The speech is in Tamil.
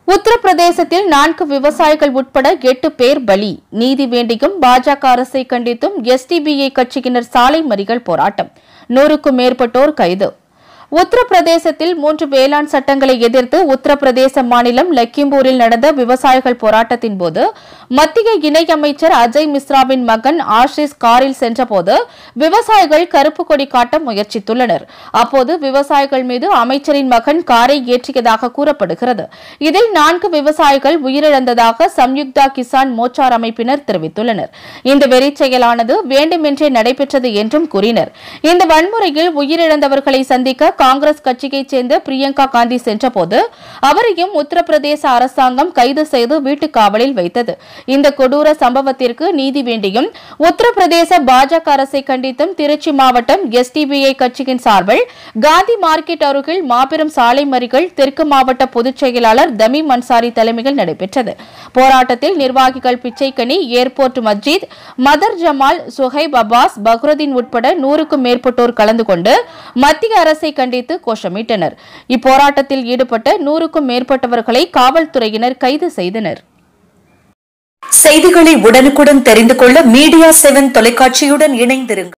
உத்தரப்பிரதேசத்தில் நான்கு விவசாயிகள் உட்பட எட்டு பேர் பலி நீதி வேண்டியும் பாஜக அரசை கண்டித்தும் எஸ்டிபிஐ கட்சியினர் சாலை மறியல் போராட்டம் நூறுக்கும் மேற்பட்டோர் கைது உத்தரப்பிரதேசத்தில் மூன்று வேளாண் சட்டங்களை எதிர்த்து உத்தரப்பிரதேச மாநிலம் லக்கிம்பூரில் நடந்த விவசாயிகள் போராட்டத்தின் போது மத்திய இணையமைச்சர் அஜய் மிஸ்ராவின் மகன் ஆஷிஷ் காரில் சென்றபோது விவசாயிகள் கருப்பு கொடி காட்ட முயற்சித்துள்ளனர் அப்போது விவசாயிகள் மீது அமைச்சரின் மகன் காரை ஏற்றியதாக கூறப்படுகிறது இதில் நான்கு விவசாயிகள் உயிரிழந்ததாக சம்யுக்தா கிசான் மோச்சார் அமைப்பினர் தெரிவித்துள்ளனர் இந்த வெறிச் செயலானது வேண்டுமென்றே நடைபெற்றது என்றும் கூறினர் இந்த வன்முறையில் உயிரிழந்தவர்களை சந்திக்க காங்கிரஸ் கட்சியைச் சேர்ந்த பிரியங்கா காந்தி சென்றபோது அவரையும் உத்தரப்பிரதேச அரசாங்கம் கைது செய்து வீட்டுக் காவலில் வைத்தது இந்த கொடூர சம்பவத்திற்கு நீதி வேண்டியும் உத்தரப்பிரதேச பாஜக அரசை கண்டித்தும் திருச்சி மாவட்டம் எஸ்டிபிஐ கட்சியின் சார்பில் காந்தி மார்க்கெட் அருகில் மாபெரும் சாலை மறியல் தெற்கு மாவட்ட பொதுச் செயலாளர் தமீம் அன்சாரி தலைமையில் நடைபெற்றது போராட்டத்தில் நிர்வாகிகள் பிச்சைக்கனி ஏர்போர்ட் மஸ்ஜித் மதர் ஜமால் சுஹைப் அப்பாஸ் பக்ருதீன் உட்பட நூறுக்கும் மேற்பட்டோர் கலந்து கொண்டு மத்திய அரசை கண்டித்து கோஷமிட்டனர் இப்போராட்டத்தில் ஈடுபட்ட நூறுக்கும் மேற்பட்டவர்களை காவல்துறையினர் கைது செய்தனர் செய்திகளை உடனுக்குடன் தெரிந்து கொள்ள மீடியா செவன் தொலைக்காட்சியுடன் இணைந்திருங்கள்